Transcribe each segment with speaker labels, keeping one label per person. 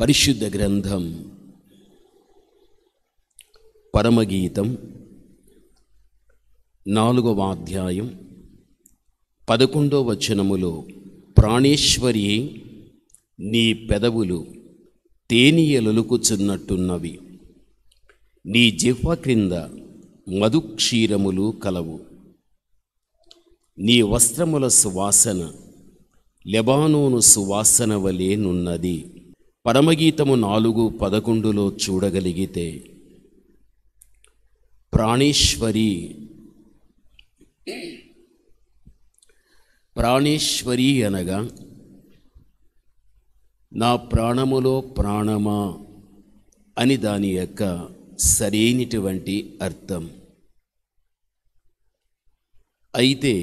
Speaker 1: పరిశుద్ధ గ్రంథం పరమగీతం నాలుగవ అధ్యాయం పదకొండవ వచనములో ప్రాణేశ్వరి నీ పెదవులు తేనియలొలుకుచున్నట్టున్నవి నీ జిహ్వ క్రింద మధుక్షీరములు కలవు నీ వస్త్రముల సువాసన లెబానోను సువాసన వలె నున్నది పరమగీతము నాలుగు పదకొండులో చూడగలిగితే ప్రాణేశ్వరి ప్రాణేశ్వరి అనగా నా ప్రాణములో ప్రాణమా అని దాని యొక్క సరైనటువంటి అర్థం అయితే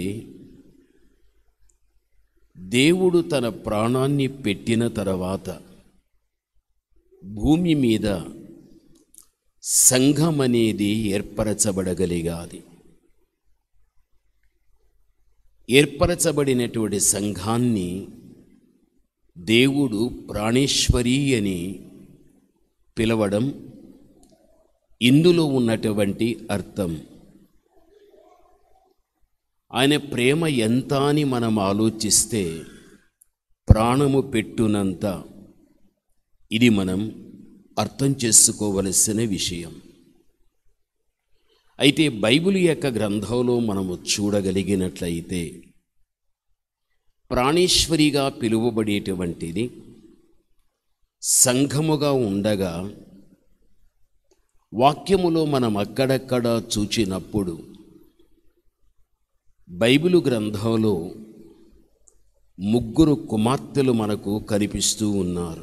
Speaker 1: దేవుడు తన ప్రాణాన్ని పెట్టిన తర్వాత భూమి మీద సంఘం అనేది ఏర్పరచబడగలిగాది ఏర్పరచబడినటువంటి సంఘాన్ని దేవుడు ప్రాణేశ్వరి అని పిలవడం ఇందులో ఉన్నటువంటి అర్థం ఆయన ప్రేమ ఎంత అని మనం ఆలోచిస్తే ప్రాణము పెట్టునంత ఇది మనం అర్థం చేసుకోవలసిన విషయం అయితే బైబిల్ యొక్క గ్రంథంలో మనము చూడగలిగినట్లయితే ప్రాణేశ్వరిగా పిలువబడేటువంటిది సంఘముగా ఉండగా వాక్యములో మనం అక్కడక్కడ చూచినప్పుడు బైబిలు గ్రంథంలో ముగ్గురు కుమార్తెలు మనకు కనిపిస్తూ ఉన్నారు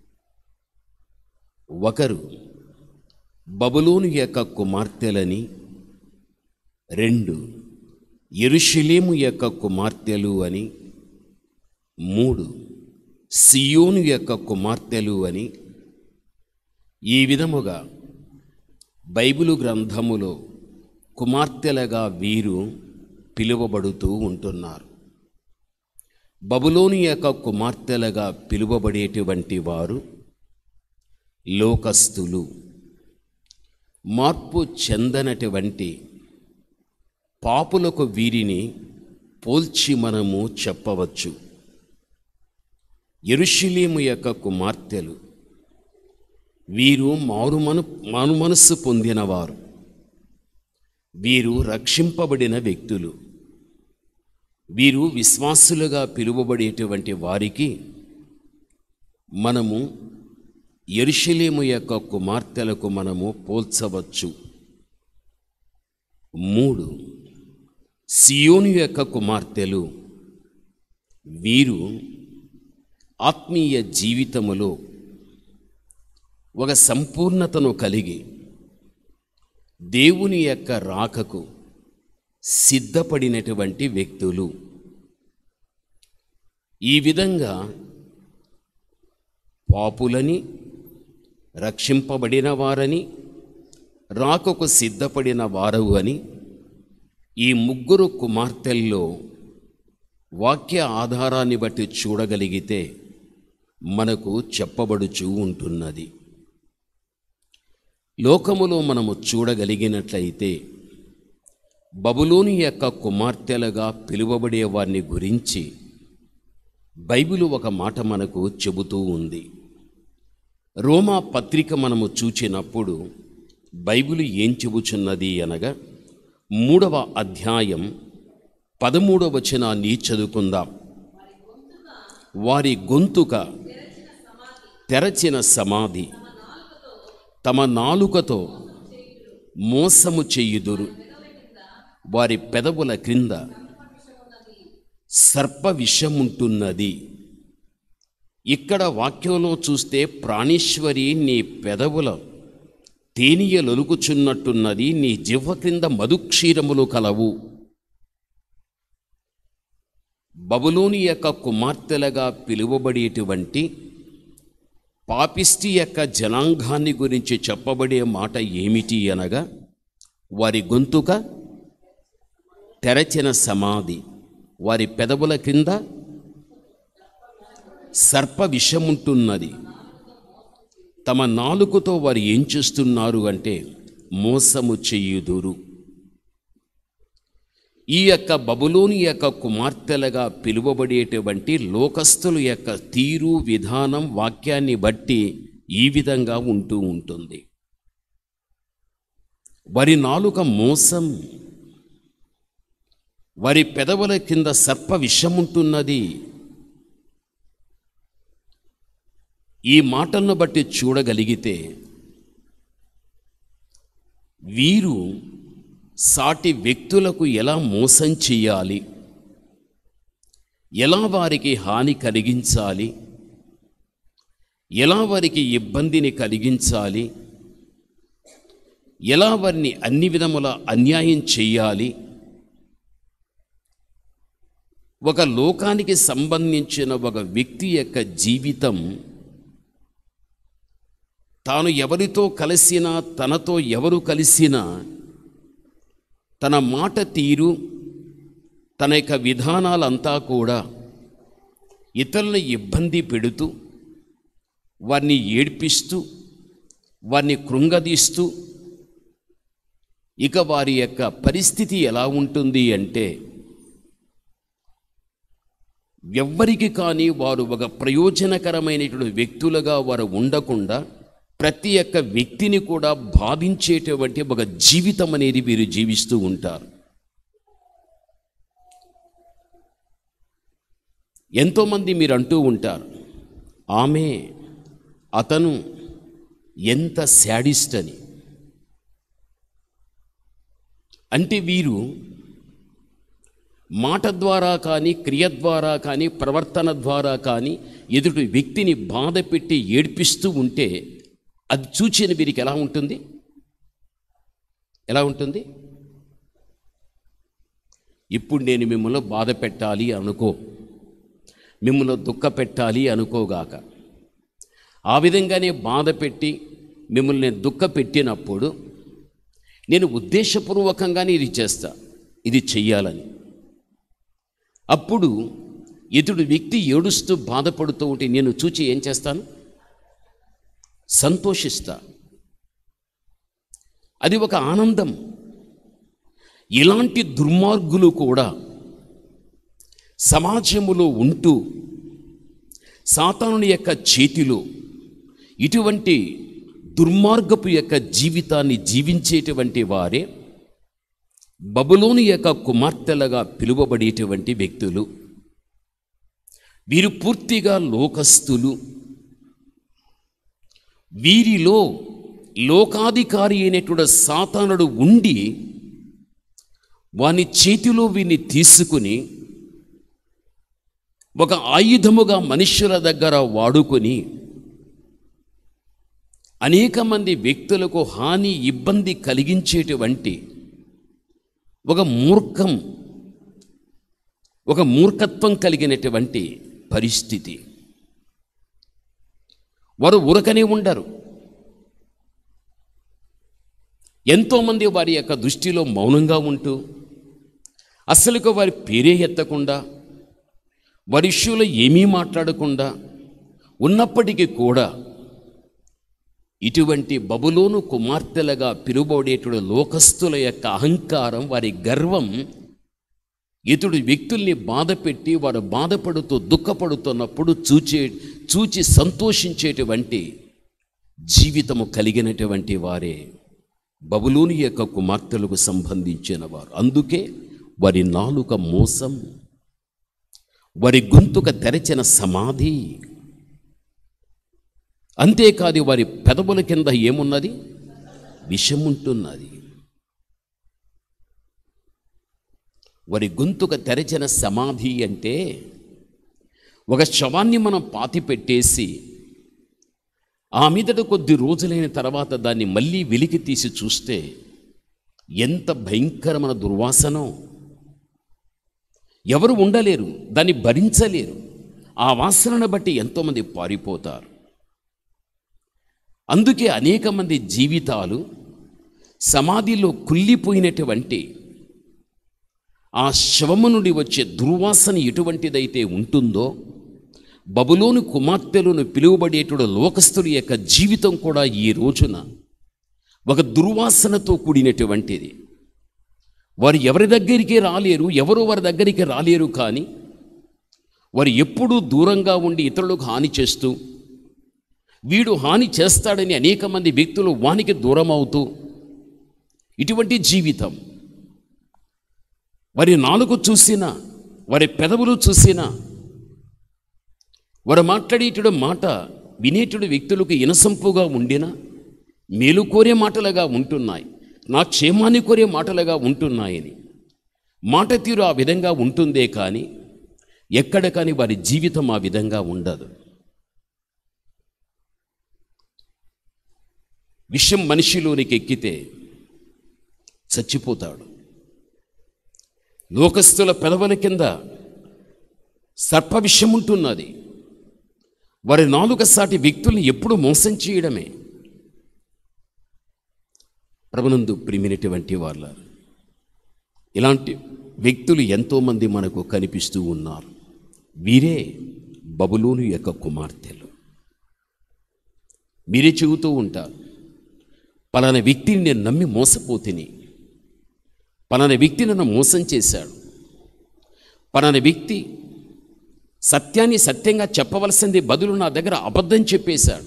Speaker 1: ఒకరు బబులోను యొక్క కుమార్తెలని రెండు ఎరుషలేము యొక్క కుమార్తెలు అని మూడు సియోను యొక్క కుమార్తెలు అని ఈ విధముగా బైబిలు గ్రంథములో కుమార్తెలుగా వీరు పిలువబడుతూ ఉంటున్నారు బబులోని యొక్క కుమార్తెలుగా పిలువబడేటువంటి వారు లోకస్తులు మార్పు చెందనటువంటి పాపులకు వీరిని పోల్చి మనము చెప్పవచ్చు ఎరుషులేము యొక్క కుమార్తెలు వీరు మారుమను మారుమనస్సు పొందినవారు వీరు రక్షింపబడిన వ్యక్తులు వీరు విశ్వాసులుగా పిలువబడేటువంటి వారికి మనము ఎరుషలేము యొక్క కుమార్తెలకు మనము పోల్చవచ్చు మూడు సియోను యొక్క కుమార్తెలు వీరు ఆత్మీయ జీవితములో ఒక సంపూర్ణతను కలిగి దేవుని యొక్క రాకకు సిద్ధపడినటువంటి వ్యక్తులు ఈ విధంగా పాపులని రక్షింపబడిన వారని రాకకు సిద్ధపడిన వారు అని ఈ ముగ్గురు కుమార్తెల్లో వాక్య ఆధారాన్ని బట్టి చూడగలిగితే మనకు చెప్పబడుచూ ఉంటున్నది లోకములో మనము చూడగలిగినట్లయితే బబులోని యొక్క కుమార్తెలుగా పిలువబడే వారిని గురించి బైబిలు ఒక మాట మనకు చెబుతూ ఉంది రోమా పత్రిక మనము చూచినప్పుడు బైబిలు ఏం చెబుచున్నది అనగా మూడవ అధ్యాయం పదమూడవ వచనాన్ని చదువుకుందాం వారి గొంతుక తెరచిన సమాధి తమ నాలుకతో మోసము చెయ్యుదురు వారి పెదవుల క్రింద సర్ప విషముంటున్నది ఇక్కడ వాక్యంలో చూస్తే ప్రాణేశ్వరి నీ పెదవుల తేనియలొలుకుచున్నట్టున్నది నీ జివ్వ క్రింద మధుక్షీరములు కలవు బబులోని యొక్క కుమార్తెలుగా పిలువబడేటువంటి పాపిష్టి యొక్క జనాంగాన్ని గురించి చెప్పబడే మాట ఏమిటి అనగా వారి గొంతుక తెరచిన సమాధి వారి పెదవుల కింద సర్ప విషముంటున్నది తమ నాలుకతో వారు ఏం చేస్తున్నారు అంటే మోసము చెయ్యుదురు ఈ యొక్క బబులోని యొక్క కుమార్తెలుగా పిలువబడేటువంటి లోకస్తుల యొక్క తీరు విధానం వాక్యాన్ని బట్టి ఈ విధంగా ఉంటూ ఉంటుంది వారి నాలుక మోసం వారి పెదవుల కింద సర్ప విషముంటున్నది ఈ మాటలను బట్టి చూడగలిగితే వీరు సాటి వ్యక్తులకు ఎలా మోసం చేయాలి ఎలా వారికి హాని కలిగించాలి ఎలా వారికి ఇబ్బందిని కలిగించాలి ఎలా వారిని అన్ని విధముల అన్యాయం చేయాలి ఒక లోకానికి సంబంధించిన ఒక వ్యక్తి యొక్క జీవితం తాను ఎవరితో కలిసినా తనతో ఎవరు కలిసినా తన మాట తీరు తన యొక్క విధానాలంతా కూడా ఇతరులను ఇబ్బంది పెడుతూ వారిని ఏడ్పిస్తూ వారిని కృంగదీస్తూ ఇక వారి యొక్క పరిస్థితి ఎలా ఉంటుంది అంటే ఎవ్వరికి కానీ వారు ఒక ప్రయోజనకరమైనటువంటి వ్యక్తులుగా వారు ఉండకుండా ప్రతి ఒక్క వ్యక్తిని కూడా బాధించేటువంటి ఒక జీవితం అనేది వీరు జీవిస్తూ ఉంటారు ఎంతోమంది మీరు అంటూ ఉంటారు ఆమె అతను ఎంత శాడిస్ట్ అని అంటే వీరు మాట ద్వారా కానీ క్రియ ద్వారా కానీ ప్రవర్తన ద్వారా కానీ ఎదుటి వ్యక్తిని బాధ పెట్టి ఏడ్పిస్తూ ఉంటే అది చూచిన వీరికి ఎలా ఉంటుంది ఎలా ఉంటుంది ఇప్పుడు నేను మిమ్మల్ని బాధ పెట్టాలి అనుకో మిమ్మల్ని దుఃఖ పెట్టాలి అనుకోగాక ఆ విధంగానే బాధ పెట్టి మిమ్మల్ని నేను దుఃఖ పెట్టినప్పుడు నేను ఉద్దేశపూర్వకంగానే ఇది చేస్తా ఇది చెయ్యాలని అప్పుడు ఇతడు వ్యక్తి ఏడుస్తూ బాధపడుతూ ఉంటే నేను చూచి ఏం చేస్తాను సంతోషిస్తా అది ఒక ఆనందం ఇలాంటి దుర్మార్గులు కూడా సమాజములో ఉంటూ సాతానుని యొక్క చేతిలో ఇటువంటి దుర్మార్గపు యొక్క జీవితాన్ని జీవించేటువంటి వారే బబులోని యొక్క కుమార్తెలుగా పిలువబడేటువంటి వ్యక్తులు వీరు పూర్తిగా లోకస్తులు వీరిలో లోకాధికారి అయినటువంటి సాతానుడు ఉండి వాని చేతిలో వీరిని తీసుకుని ఒక ఆయుధముగా మనుష్యుల దగ్గర వాడుకొని అనేక మంది వ్యక్తులకు హాని ఇబ్బంది కలిగించేటువంటి ఒక మూర్ఖం ఒక మూర్ఖత్వం కలిగినటువంటి పరిస్థితి వారు ఉరకనే ఉండరు ఎంతోమంది వారి యొక్క దృష్టిలో మౌనంగా ఉంటూ అసలుకు వారి పేరే ఎత్తకుండా వారి ఇష్యూలో ఏమీ మాట్లాడకుండా ఉన్నప్పటికీ కూడా ఇటువంటి బబులోను కుమార్తెలుగా పిలువబడేటువంటి లోకస్తుల యొక్క అహంకారం వారి గర్వం ఇతడు వ్యక్తుల్ని బాధపెట్టి వారు బాధపడుతూ దుఃఖపడుతున్నప్పుడు చూచే చూచి సంతోషించేటువంటి జీవితము కలిగినటువంటి వారే బబులోని యొక్క కుమార్తెలకు సంబంధించిన వారు అందుకే వారి నాలుక మోసం వారి గొంతుక తెరచిన సమాధి అంతేకాదు వారి పెదవుల కింద ఏమున్నది విషముంటున్నది వారి గొంతుక తెరచిన సమాధి అంటే ఒక శవాన్ని మనం పాతి పెట్టేసి ఆ మీదట కొద్ది రోజులైన తర్వాత దాన్ని మళ్ళీ వెలికి తీసి చూస్తే ఎంత భయంకరమైన దుర్వాసనో ఎవరు ఉండలేరు దాన్ని భరించలేరు ఆ వాసనను బట్టి ఎంతోమంది పారిపోతారు అందుకే అనేక మంది జీవితాలు సమాధిలో కుళ్ళిపోయినటువంటి ఆ శవము నుండి వచ్చే దుర్వాసన ఎటువంటిదైతే ఉంటుందో బబులోను కుమార్తెలను పిలువబడేటువంటి లోకస్తుల యొక్క జీవితం కూడా ఈ రోజున ఒక దుర్వాసనతో కూడినటువంటిది వారు ఎవరి దగ్గరికి రాలేరు ఎవరు వారి దగ్గరికి రాలేరు కానీ వారు ఎప్పుడూ దూరంగా ఉండి ఇతరులకు హాని చేస్తూ వీడు హాని చేస్తాడని అనేక మంది వ్యక్తులు వానికి దూరం అవుతూ ఇటువంటి జీవితం వారి నాలుగు చూసినా వారి పెదవులు చూసినా వారు మాట్లాడేటడు మాట వినేటడు వ్యక్తులకు ఇనసంపుగా ఉండినా మేలు కోరే మాటలుగా ఉంటున్నాయి నా క్షేమాన్ని కోరే మాటలుగా ఉంటున్నాయని మాట తీరు ఆ విధంగా ఉంటుందే కానీ ఎక్కడ కానీ వారి జీవితం ఆ విధంగా ఉండదు విషం మనిషిలోనికి ఎక్కితే చచ్చిపోతాడు లోకస్తుల పెదవుల కింద సర్ప విషం ఉంటున్నది వారి నాలుక సాటి వ్యక్తుల్ని ఎప్పుడు మోసం చేయడమే ప్రభునందు ప్రిమినటువంటి వాళ్ళ ఇలాంటి వ్యక్తులు ఎంతోమంది మనకు కనిపిస్తూ ఉన్నారు వీరే బబులోను యొక్క కుమార్తెలు మీరే చెబుతూ ఉంటారు పలానా వ్యక్తిని నేను నమ్మి మోసపోతిని పలానా వ్యక్తి నన్ను మోసం చేశాడు పలానా వ్యక్తి సత్యాన్ని సత్యంగా చెప్పవలసింది బదులు నా దగ్గర అబద్ధం చెప్పేశాడు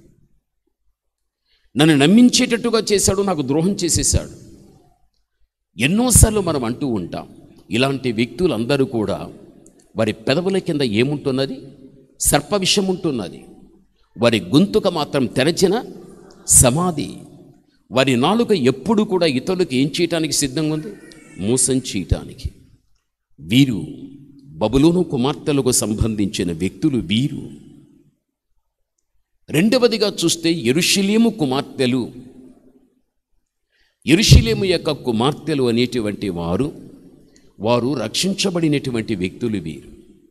Speaker 1: నన్ను నమ్మించేటట్టుగా చేశాడు నాకు ద్రోహం చేసేశాడు ఎన్నోసార్లు మనం అంటూ ఉంటాం ఇలాంటి వ్యక్తులందరూ కూడా వారి పెదవుల కింద ఏముంటున్నది సర్ప విషం ఉంటున్నది వారి గొంతుక మాత్రం తెరచిన సమాధి వారి నాలుక ఎప్పుడు కూడా ఇతరులకు ఏం చేయటానికి సిద్ధంగా ఉంది మోసం చేయటానికి వీరు బబులోను కుమార్తెలకు సంబంధించిన వ్యక్తులు వీరు రెండవదిగా చూస్తే ఎరుషలేము కుమార్తెలు ఎరుషలేము యొక్క కుమార్తెలు అనేటువంటి వారు వారు రక్షించబడినటువంటి వ్యక్తులు వీరు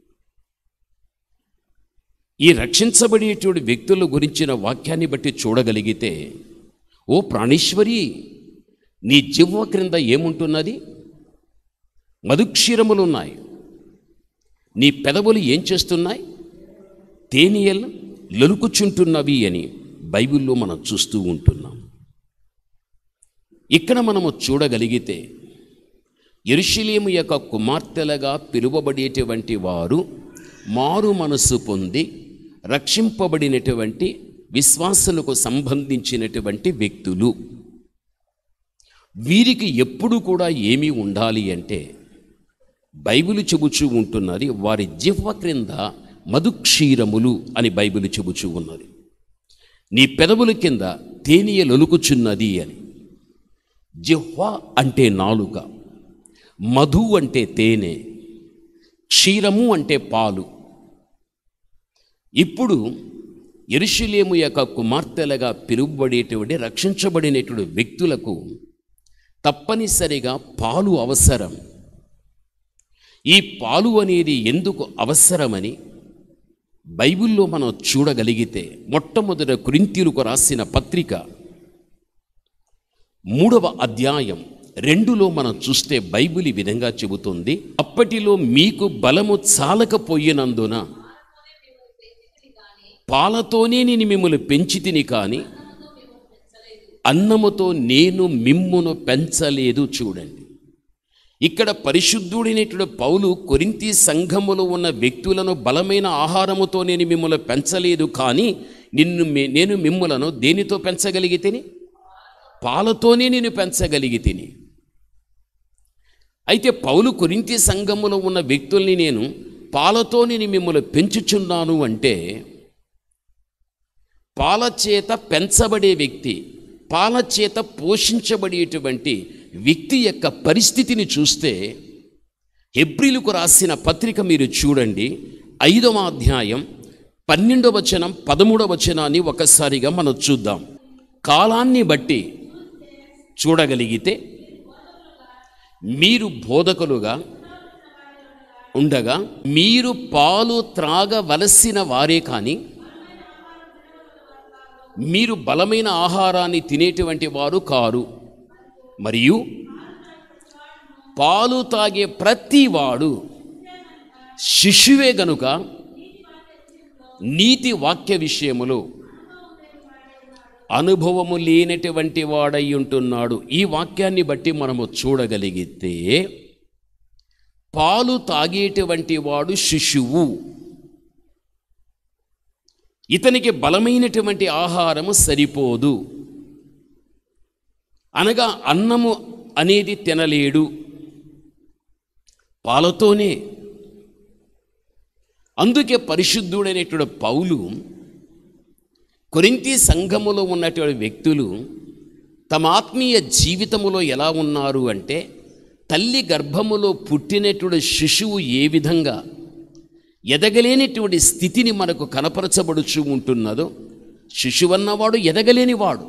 Speaker 1: ఈ రక్షించబడేటువంటి వ్యక్తుల గురించిన వాక్యాన్ని బట్టి చూడగలిగితే ఓ ప్రాణేశ్వరి నీ జివ్వ క్రింద ఏముంటున్నది మధుక్షీరములు ఉన్నాయి నీ పెదవులు ఏం చేస్తున్నాయి తేనియలు లొలుకుచుంటున్నవి అని బైబిల్లో మనం చూస్తూ ఉంటున్నాం ఇక్కడ మనము చూడగలిగితే ఎరుషలేము యొక్క కుమార్తెలుగా పిలువబడేటువంటి వారు మారు మనసు పొంది రక్షింపబడినటువంటి విశ్వాసులకు సంబంధించినటువంటి వ్యక్తులు వీరికి ఎప్పుడు కూడా ఏమీ ఉండాలి అంటే బైబిల్ చెబుచూ ఉంటున్నది వారి జిహ్వ క్రింద మధుక్షీరములు అని బైబిల్ చెబుచూ ఉన్నది నీ పెదవుల కింద తేనీయ లొలుకుచున్నది అని జిహ్వ అంటే నాలుక మధు అంటే తేనె క్షీరము అంటే పాలు ఇప్పుడు ఎరుషులేము యొక్క కుమార్తెలుగా పిలువబడేటువంటి రక్షించబడినటువంటి వ్యక్తులకు తప్పనిసరిగా పాలు అవసరం ఈ పాలు అనేది ఎందుకు అవసరమని బైబిల్లో మనం చూడగలిగితే మొట్టమొదట కురింతీలకు రాసిన పత్రిక మూడవ అధ్యాయం రెండులో మనం చూస్తే బైబిల్ ఈ విధంగా చెబుతుంది అప్పటిలో మీకు బలము చాలకపోయినందున పాలతోనే నేను మిమ్మల్ని పెంచి తిని కానీ అన్నముతో నేను మిమ్మును పెంచలేదు చూడండి ఇక్కడ పరిశుద్ధుడైనటువంటి పౌలు కొరింతి సంఘములో ఉన్న వ్యక్తులను బలమైన ఆహారముతో నేను మిమ్మల్ని పెంచలేదు కానీ నిన్ను మే- నేను మిమ్ములను దేనితో పెంచగలిగితేని పాలతోనే నేను పెంచగలిగితిని అయితే పౌలు కొరింతి సంఘములో ఉన్న వ్యక్తుల్ని నేను పాలతో నేను మిమ్మల్ని పెంచుచున్నాను అంటే పాల చేత పెంచబడే వ్యక్తి పాల చేత పోషించబడేటువంటి వ్యక్తి యొక్క పరిస్థితిని చూస్తే హెబ్రిలకు రాసిన పత్రిక మీరు చూడండి ఐదవ అధ్యాయం పన్నెండవ వచనం పదమూడవ వచనాన్ని ఒకసారిగా మనం చూద్దాం కాలాన్ని బట్టి చూడగలిగితే మీరు బోధకులుగా ఉండగా మీరు పాలు త్రాగవలసిన వారే కానీ మీరు బలమైన ఆహారాన్ని తినేటువంటి వారు కారు మరియు పాలు తాగే ప్రతి వాడు శిశువే గనుక నీతి వాక్య విషయములో అనుభవము లేనటువంటి వాడై ఉంటున్నాడు ఈ వాక్యాన్ని బట్టి మనము చూడగలిగితే పాలు తాగేటువంటి వాడు శిశువు ఇతనికి బలమైనటువంటి ఆహారము సరిపోదు అనగా అన్నము అనేది తినలేడు పాలతోనే అందుకే పరిశుద్ధుడైనటువంటి పౌలు కొరింతి సంఘములో ఉన్నటువంటి వ్యక్తులు తమ ఆత్మీయ జీవితములో ఎలా ఉన్నారు అంటే తల్లి గర్భములో పుట్టినటువంటి శిశువు ఏ విధంగా ఎదగలేనిటువంటి స్థితిని మనకు కనపరచబడుచు ఉంటున్నదో శిశువన్నవాడు ఎదగలేనివాడు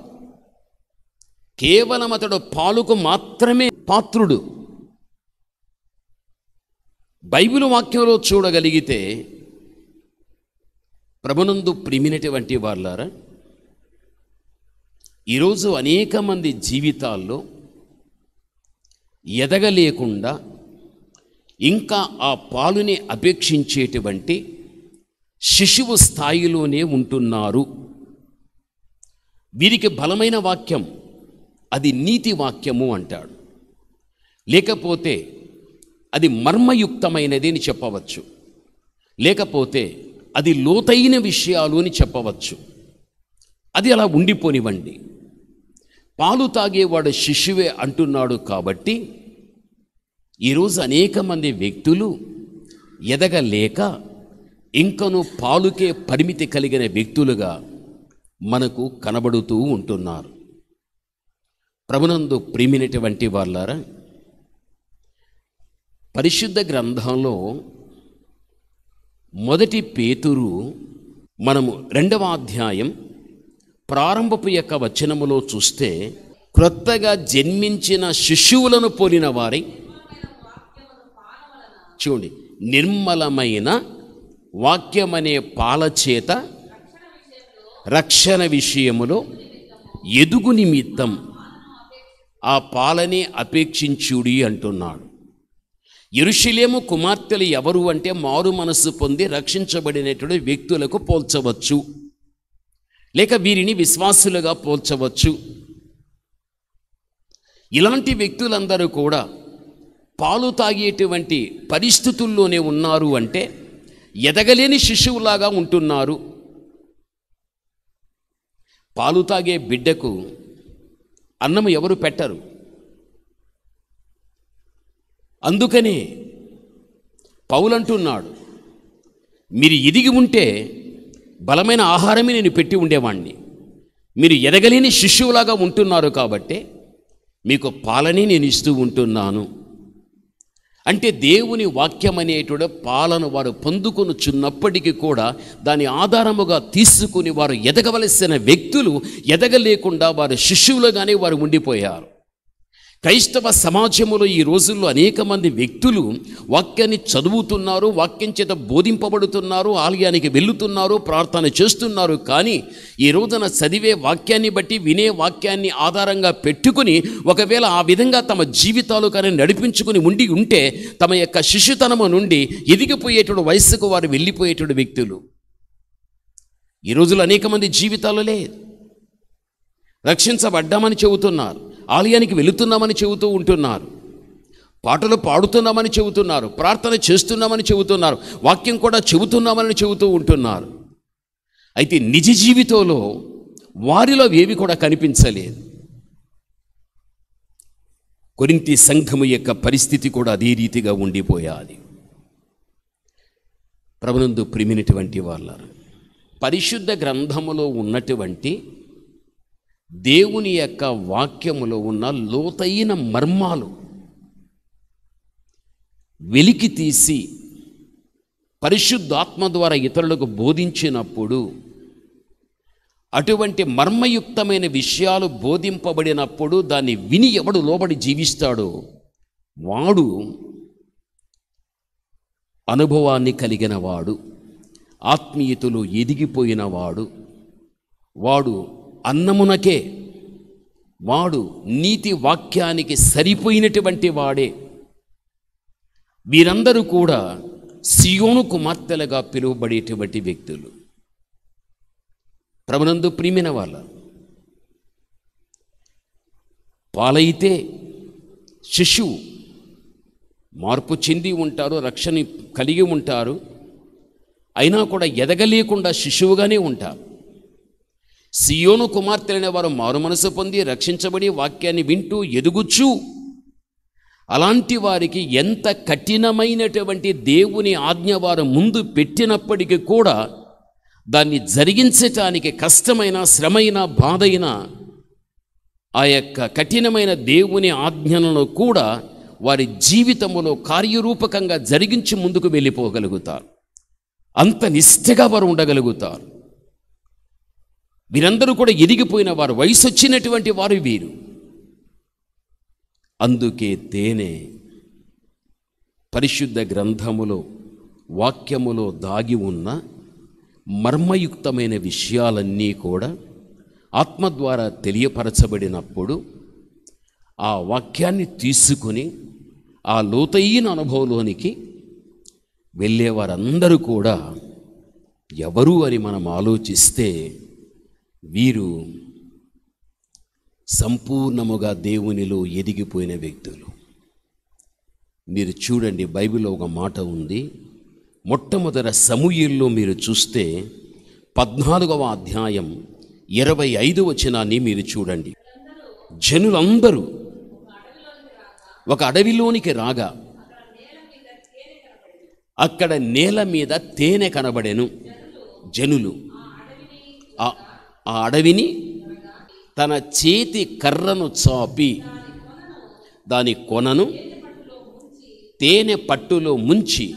Speaker 1: కేవలం అతడు పాలుకు మాత్రమే పాత్రుడు బైబిల్ వాక్యంలో చూడగలిగితే ప్రభునందు ప్రిమినటువంటి వాళ్ళారా ఈరోజు అనేక మంది జీవితాల్లో ఎదగలేకుండా ఇంకా ఆ పాలుని అపేక్షించేటువంటి శిశువు స్థాయిలోనే ఉంటున్నారు వీరికి బలమైన వాక్యం అది నీతి వాక్యము అంటాడు లేకపోతే అది మర్మయుక్తమైనది అని చెప్పవచ్చు లేకపోతే అది లోతైన విషయాలు అని చెప్పవచ్చు అది అలా ఉండిపోనివ్వండి పాలు తాగేవాడు శిశువే అంటున్నాడు కాబట్టి ఈరోజు అనేక మంది వ్యక్తులు ఎదగలేక ఇంకను పాలుకే పరిమితి కలిగిన వ్యక్తులుగా మనకు కనబడుతూ ఉంటున్నారు ప్రభునందు ప్రేమినటువంటి వాళ్ళారా పరిశుద్ధ గ్రంథంలో మొదటి పేతురు మనము రెండవ అధ్యాయం ప్రారంభపు యొక్క వచనములో చూస్తే క్రొత్తగా జన్మించిన శిశువులను పోలిన వారి చూడండి నిర్మలమైన వాక్యమనే పాల చేత రక్షణ విషయములో ఎదుగు నిమిత్తం ఆ పాలని అపేక్షించుడి అంటున్నాడు ఎరుషలేము కుమార్తెలు ఎవరు అంటే మారు మనస్సు పొంది రక్షించబడినటువంటి వ్యక్తులకు పోల్చవచ్చు లేక వీరిని విశ్వాసులుగా పోల్చవచ్చు ఇలాంటి వ్యక్తులందరూ కూడా పాలు తాగేటువంటి పరిస్థితుల్లోనే ఉన్నారు అంటే ఎదగలేని శిశువులాగా ఉంటున్నారు పాలు తాగే బిడ్డకు అన్నం ఎవరు పెట్టరు అందుకనే పౌలంటున్నాడు మీరు ఎదిగి ఉంటే బలమైన ఆహారమే నేను పెట్టి ఉండేవాణ్ణి మీరు ఎదగలేని శిష్యువులాగా ఉంటున్నారు కాబట్టే మీకు పాలని నేను ఇస్తూ ఉంటున్నాను అంటే దేవుని వాక్యం అనేటువంటి పాలను వారు పొందుకొనుచున్నప్పటికీ కూడా దాని ఆధారముగా తీసుకుని వారు ఎదగవలసిన వ్యక్తులు ఎదగలేకుండా వారు శిష్యులుగానే వారు ఉండిపోయారు క్రైస్తవ సమాజంలో ఈ రోజుల్లో అనేక మంది వ్యక్తులు వాక్యాన్ని చదువుతున్నారు వాక్యం చేత బోధింపబడుతున్నారు ఆలయానికి వెళ్తున్నారు ప్రార్థన చేస్తున్నారు కానీ ఈ రోజున చదివే వాక్యాన్ని బట్టి వినే వాక్యాన్ని ఆధారంగా పెట్టుకుని ఒకవేళ ఆ విధంగా తమ జీవితాలు కానీ నడిపించుకుని ఉండి ఉంటే తమ యొక్క శిశుతనము నుండి ఎదిగిపోయేటువంటి వయస్సుకు వారు వెళ్ళిపోయేటువంటి వ్యక్తులు ఈ రోజుల్లో అనేక మంది జీవితాలు లేదు రక్షించబడ్డామని చెబుతున్నారు ఆలయానికి వెళుతున్నామని చెబుతూ ఉంటున్నారు పాటలు పాడుతున్నామని చెబుతున్నారు ప్రార్థన చేస్తున్నామని చెబుతున్నారు వాక్యం కూడా చెబుతున్నామని చెబుతూ ఉంటున్నారు అయితే నిజ జీవితంలో వారిలో ఏవి కూడా కనిపించలేదు కొరింతి సంఘము యొక్క పరిస్థితి కూడా అదే రీతిగా ఉండిపోయాది ప్రభునందు ప్రిమినటువంటి వాళ్ళ పరిశుద్ధ గ్రంథములో ఉన్నటువంటి దేవుని యొక్క వాక్యములో ఉన్న లోతైన మర్మాలు వెలికి తీసి పరిశుద్ధాత్మ ద్వారా ఇతరులకు బోధించినప్పుడు అటువంటి మర్మయుక్తమైన విషయాలు బోధింపబడినప్పుడు దాన్ని విని ఎవడు లోబడి జీవిస్తాడో వాడు అనుభవాన్ని కలిగిన వాడు ఆత్మీయతలో ఎదిగిపోయిన వాడు వాడు అన్నమునకే వాడు నీతి వాక్యానికి సరిపోయినటువంటి వాడే వీరందరూ కూడా సియోను కుమార్తెలుగా పిలువబడేటువంటి వ్యక్తులు ప్రభునందు ప్రియమైన వాళ్ళ పాలైతే శిశువు మార్పు చెంది ఉంటారు రక్షణ కలిగి ఉంటారు అయినా కూడా ఎదగలేకుండా శిశువుగానే ఉంటారు సియోను కుమార్తెలైన వారు మారు మనసు పొంది రక్షించబడి వాక్యాన్ని వింటూ ఎదుగుచు అలాంటి వారికి ఎంత కఠినమైనటువంటి దేవుని ఆజ్ఞ వారు ముందు పెట్టినప్పటికీ కూడా దాన్ని జరిగించటానికి కష్టమైన శ్రమైన బాధైన ఆ యొక్క కఠినమైన దేవుని ఆజ్ఞలను కూడా వారి జీవితంలో కార్యరూపకంగా జరిగించి ముందుకు వెళ్ళిపోగలుగుతారు అంత నిష్ఠగా వారు ఉండగలుగుతారు వీరందరూ కూడా ఎదిగిపోయిన వారు వయసు వచ్చినటువంటి వారు వీరు అందుకే తేనె పరిశుద్ధ గ్రంథములో వాక్యములో దాగి ఉన్న మర్మయుక్తమైన విషయాలన్నీ కూడా ఆత్మ ద్వారా తెలియపరచబడినప్పుడు ఆ వాక్యాన్ని తీసుకుని ఆ లోతైన అనుభవంలోనికి వెళ్ళేవారందరూ కూడా ఎవరు అని మనం ఆలోచిస్తే వీరు సంపూర్ణముగా దేవునిలో ఎదిగిపోయిన వ్యక్తులు మీరు చూడండి బైబిల్లో ఒక మాట ఉంది మొట్టమొదట సమూయిల్లో మీరు చూస్తే పద్నాలుగవ అధ్యాయం ఇరవై ఐదు వచనాన్ని మీరు చూడండి జనులందరూ ఒక అడవిలోనికి రాగా అక్కడ నేల మీద తేనె కనబడెను జనులు ఆ ఆ అడవిని తన చేతి కర్రను చాపి దాని కొనను తేనె పట్టులో ముంచి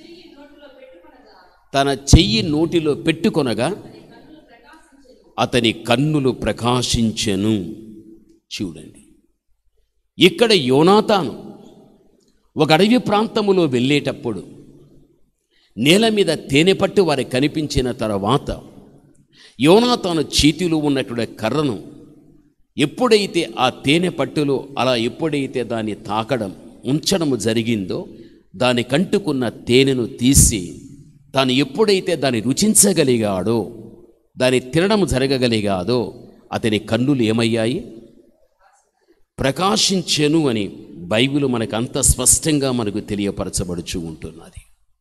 Speaker 1: తన చెయ్యి నోటిలో పెట్టుకొనగా అతని కన్నులు ప్రకాశించెను చూడండి ఇక్కడ యోనాతాను ఒక అడవి ప్రాంతములో వెళ్ళేటప్పుడు నేల మీద తేనె పట్టు వారికి కనిపించిన తర్వాత యోనాతాను చేతిలో ఉన్నటువంటి కర్రను ఎప్పుడైతే ఆ తేనె పట్టులో అలా ఎప్పుడైతే దాన్ని తాకడం ఉంచడము జరిగిందో దాని కంటుకున్న తేనెను తీసి తాను ఎప్పుడైతే దాన్ని రుచించగలిగాడో దాన్ని తినడం జరగగలిగాదో అతని కన్నులు ఏమయ్యాయి ప్రకాశించెను అని బైబిల్ మనకు అంత స్పష్టంగా మనకు తెలియపరచబడుచు ఉంటున్నది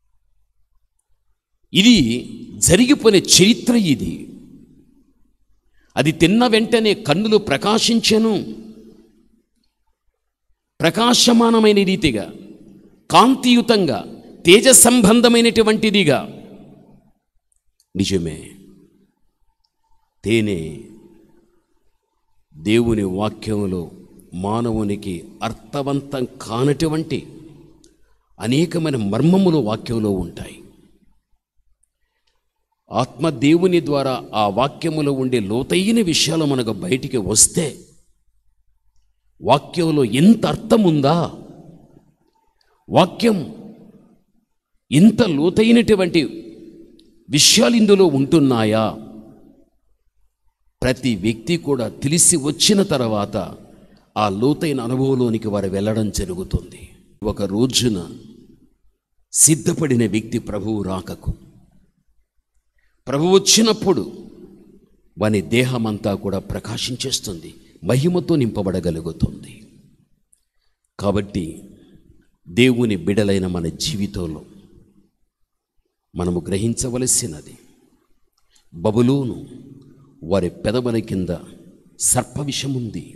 Speaker 1: ఇది జరిగిపోయిన చరిత్ర ఇది అది తిన్న వెంటనే కన్నులు ప్రకాశించెను ప్రకాశమానమైన రీతిగా కాంతియుతంగా తేజ సంబంధమైనటువంటిదిగా నిజమే తేనె దేవుని వాక్యంలో మానవునికి అర్థవంతం కానటువంటి అనేకమైన మర్మములు వాక్యంలో ఉంటాయి ఆత్మ దేవుని ద్వారా ఆ వాక్యములో ఉండే లోతైన విషయాలు మనకు బయటికి వస్తే వాక్యంలో ఎంత అర్థం ఉందా వాక్యం ఇంత లోతైనటువంటి విషయాలు ఇందులో ఉంటున్నాయా ప్రతి వ్యక్తి కూడా తెలిసి వచ్చిన తర్వాత ఆ లోతైన అనుభవంలోనికి వారు వెళ్ళడం జరుగుతుంది ఒక రోజున సిద్ధపడిన వ్యక్తి ప్రభువు రాకకు ప్రభు వచ్చినప్పుడు వాని దేహమంతా కూడా ప్రకాశించేస్తుంది మహిమతో నింపబడగలుగుతుంది కాబట్టి దేవుని బిడలైన మన జీవితంలో మనము గ్రహించవలసినది బబులోను వారి పెదవుల కింద సర్ప విషముంది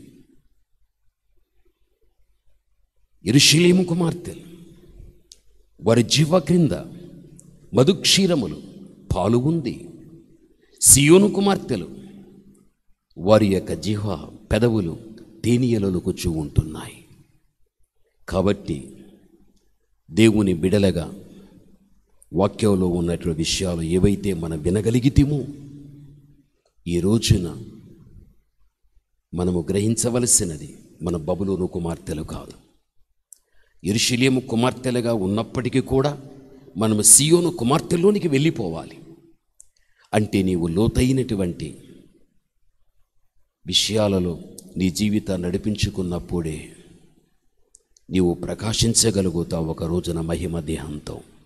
Speaker 1: ఇరుషులేము కుమార్తెలు వారి జీవ క్రింద మధుక్షీరములు పాలు ఉంది సియోను కుమార్తెలు వారి యొక్క జీవ పెదవులు తేనియలలో కూర్చు ఉంటున్నాయి కాబట్టి దేవుని బిడలగా వాక్యంలో ఉన్నటువంటి విషయాలు ఏవైతే మనం వినగలిగితేమో ఈ రోజున మనము గ్రహించవలసినది మన బబులోను కుమార్తెలు కాదు ఇరుషులేము కుమార్తెలుగా ఉన్నప్పటికీ కూడా మనము సియోను కుమార్తెలోనికి వెళ్ళిపోవాలి అంటే నీవు లోతైనటువంటి విషయాలలో నీ జీవితాన్ని నడిపించుకున్నప్పుడే నీవు ప్రకాశించగలుగుతావు ఒక రోజున మహిమ దేహంతో